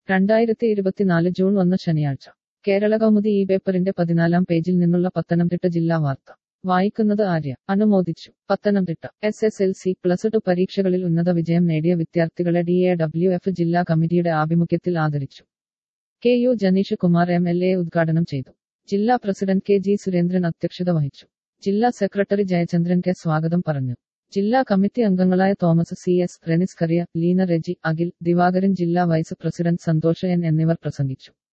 രണ്ടായിരത്തി ഇരുപത്തിനാല് ജൂൺ ഒന്ന് ശനിയാഴ്ച കേരള കൗമുദി ഈ പേപ്പറിന്റെ പതിനാലാം പേജിൽ നിന്നുള്ള പത്തനംതിട്ട ജില്ലാ വാർത്ത വായിക്കുന്നത് ആര്യ അനുമോദിച്ചു Pathanamthitta S S L C plus two പരീക്ഷകളിൽ ഉന്നത വിജയം നേടിയ വിദ്യാർത്ഥികളെ ഡി എ ഡബ്ല്യു എഫ് ജില്ലാ കമ്മിറ്റിയുടെ ആഭിമുഖ്യത്തിൽ ആദരിച്ചു K U Janeesh Kumar M L A ഉദ്ഘാടനം ചെയ്തു ജില്ലാ പ്രസിഡന്റ് കെ ജി സുരേന്ദ്രൻ അധ്യക്ഷത വഹിച്ചു ജില്ലാ സെക്രട്ടറി ജയചന്ദ്രൻ കെ സ്വാഗതം പറഞ്ഞു ജില്ലാ കമ്മിറ്റി അംഗങ്ങളായ തോമസ് സി എസ് റെനിസ് കറിയ ലീന റെജി അഖിൽ ദിവാകരൻ ജില്ലാ വൈസ് പ്രസിഡന്റ് സന്തോഷ് എൻ എന്നിവർ പ്രസംഗിച്ചു